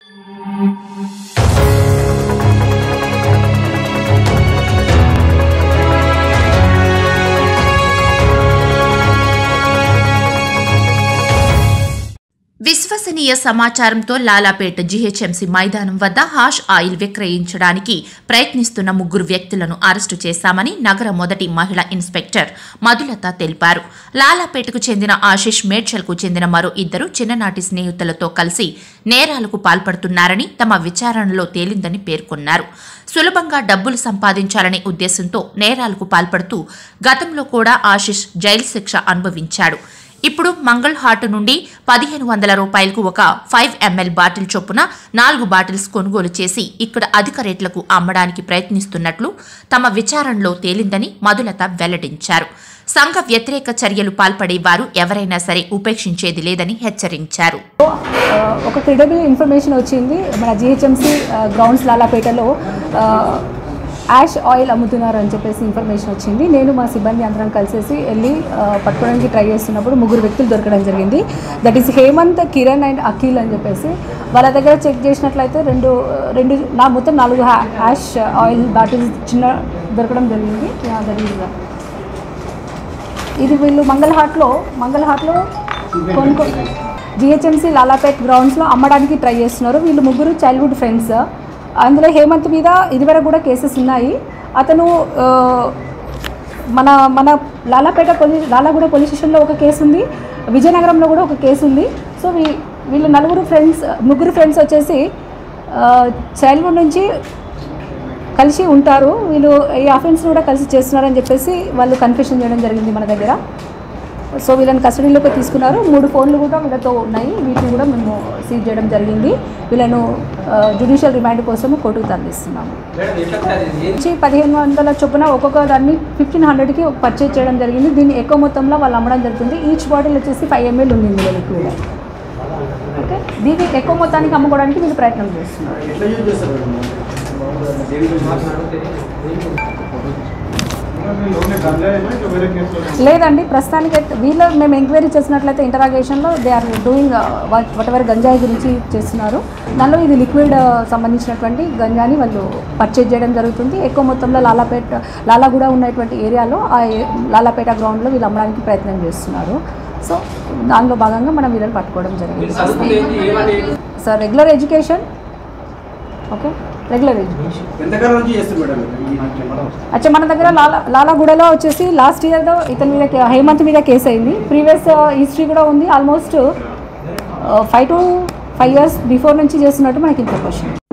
విశ్వసనీయ సమాచారంతో లాలాపేట జీహెచ్ఎంసీ మైదానం వద్ద హాష్ ఆయిల్ విక్రయించడానికి ప్రయత్నిస్తున్న ముగ్గురు వ్యక్తులను అరెస్టు చేశామని నగర మొదటి మహిళా ఇన్స్పెక్టర్ మధులత తెలిపారు లాలాపేటకు చెందిన ఆశిష్ మేడ్చల్కు చెందిన మరో ఇద్దరు చిన్ననాటి స్నేహితులతో కలిసి నేరాలకు పాల్పడుతున్నారని తమ విచారణలో తేలిందని పేర్కొన్నారు సులభంగా డబ్బులు సంపాదించాలనే ఉద్దేశంతో నేరాలకు పాల్పడుతూ గతంలో కూడా ఆశిష్ జైలు శిక్ష అనుభవించాడు ఇప్పుడు మంగళ్ హాట్ నుండి పదిహేను వందల రూపాయలకు ఒక ఫైవ్ ఎంఎల్ బాటిల్ చొప్పున నాలుగు బాటిల్స్ కొనుగోలు చేసి ఇక్కడ అధిక రేట్లకు అమ్మడానికి ప్రయత్నిస్తున్నట్లు తమ విచారణలో తేలిందని మధులత వెల్లడించారు సంఘ వ్యతిరేక చర్యలు పాల్పడే వారు ఎవరైనా సరే ఉపేక్షించేది లేదని హెచ్చరించారు ఆ, ఒక క్రెడిబుల్ ఇన్ఫర్మేషన్ వచ్చింది మన జిహెచ్ఎంసీ గ్రౌండ్స్ లాలాపేటలో ఆ, యాష్ ఆయిల్ అమ్ముతున్నారు అని చెప్పేసి ఇన్ఫర్మేషన్ వచ్చింది నేను మా సిబ్బంది అందరం కలిసేసి వెళ్ళి ఆ, పట్టుకోవడానికి ట్రై చేస్తున్నప్పుడు ముగ్గురు వ్యక్తులు దొరకడం జరిగింది that is Hemanth Kiran and Akhil అని చెప్పేసి వాళ్ళ దగ్గర చెక్ చేసినట్లయితే రెండు రెండు నా మొత్తం నాలుగు హ్యా- యాష్ ఆయిల్ బాటిల్స్ చిన్న దొరకడం జరిగింది దట్ ఈస్ ఇది వీళ్ళు మంగళహాట్లో మంగళహాట్లో కొనుక్కో జిహెచ్ఎంసీ లాలాపేట్ గ్రౌండ్స్లో అమ్మడానికి ట్రై చేస్తున్నారు వీళ్ళు ముగ్గురు చైల్డ్హుడ్ ఫ్రెండ్స్ అందులో హేమంత్ మీద ఇదివరకు కూడా కేసెస్ ఉన్నాయి అతను ఆ, మన మన లాలాపేట పోలీస్ లాలాగూడ పోలీస్ స్టేషన్లో ఒక కేసు ఉంది విజయనగరంలో కూడా ఒక కేసు ఉంది సో వీ వీళ్ళు నలుగురు ఫ్రెండ్స్ ముగ్గురు ఫ్రెండ్స్ వచ్చేసి చైల్డ్హుడ్ నుంచి కలిసి ఉంటారు వీళ్ళు ఈ అఫెన్స్ కూడా కలిసి చేస్తున్నారని చెప్పేసి వాళ్ళు కన్ఫెషన్ చేయడం జరిగింది మన దగ్గర సో వీళ్ళని కస్టడీలోకి తీసుకున్నారు మూడు ఫోన్లు కూడా వీళ్ళతో ఉన్నాయి వీటిని కూడా మేము సీజ్ చేయడం జరిగింది వీళ్ళను జ్యుడిషియల్ రిమాండ్ కోసం కోర్టుకు తరలిస్తున్నాము నుంచి పదిహేను వందల చొప్పున ఒక్కొక్క దాన్ని ఫిఫ్టీన్ హండ్రెడ్కి పర్చేజ్ చేయడం జరిగింది దీన్ని ఎక్కువ మొత్తంలో వాళ్ళు అమ్మడం జరుగుతుంది ఈచ్ బాటిల్ వచ్చేసి ఫైవ్ ఎంఎల్ ఉంది ఇందులో లిక్విడ్ ఓకే దీన్ని ఎక్కువ మొత్తానికి అమ్ముకోవడానికి వీళ్ళు ప్రయత్నం చేస్తున్నారు ఎట్లా యూజ్ చేస్తారు మేడం? మామూలుగా దేనికి యూజ్ చేస్తారు? లేదండి ప్రస్తుతానికి అయితే వీళ్ళు మేము ఎంక్వైరీ చేసినట్లయితే ఇంటరాగేషన్లో they are doing whatever గంజాయి గురించి చేస్తున్నారు దానిలో ఇది లిక్విడ్ సంబంధించినటువంటి గంజాని వాళ్ళు పర్చేజ్ చేయడం జరుగుతుంది ఎక్కువ మొత్తంలో లాలాపేట లాలాగూడ ఉన్నటువంటి ఏరియాలో ఆ ఏ- లాలాపేట గ్రౌండ్లో వీళ్ళు అమ్మడానికి ప్రయత్నం చేస్తున్నారు సో దానిలో భాగంగా మనం వీళ్ళని పట్టుకోవడం జరిగింది sir regular education okay regular education ఎంతకాలం నుంచి చేస్తారు మేడం ఇది? అచ్చా మన దగ్గర లాలా లాలాగూడలో వచ్చేసి లాస్ట్ ఇయర్లో ఇతని మీద కే- హేమంత్ మీద కేసు అయింది ప్రీవియస్ హిస్టరీ కూడా ఉంది almost five to five years before నుంచి చేస్తున్నట్టు మనకి ఇన్ఫర్మేషన్